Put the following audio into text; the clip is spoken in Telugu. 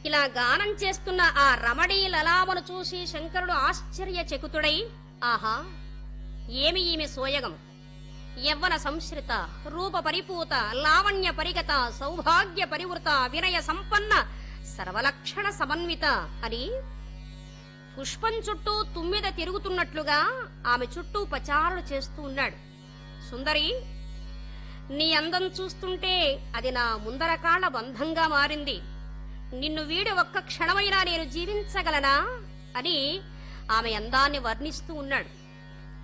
ఇలా గానం చేస్తున్న ఆ రమణీ లలామను చూసి శంకరుడు ఆశ్చర్యచకితుడై ఆహా ఏమి ఈమె సోయగం యవ్వన సంశ్రిత రూప పరిపూత లావణ్య పరిగత సౌభాగ్య పరివృత వినయ సంపన్న సర్వలక్షణ సమన్విత అని పుష్పం చుట్టూ తుమ్మిద తిరుగుతున్నట్లుగా ఆమె చుట్టూ పచారులు చేస్తూ ఉన్నాడు సుందరి నీ అందం చూస్తుంటే అది నా ముందర కాళ్ళ బంధంగా మారింది నిన్ను వీడి ఒక్క క్షణమైనా నేను జీవించగలనా అని ఆమె అందాన్ని వర్ణిస్తూ ఉన్నాడు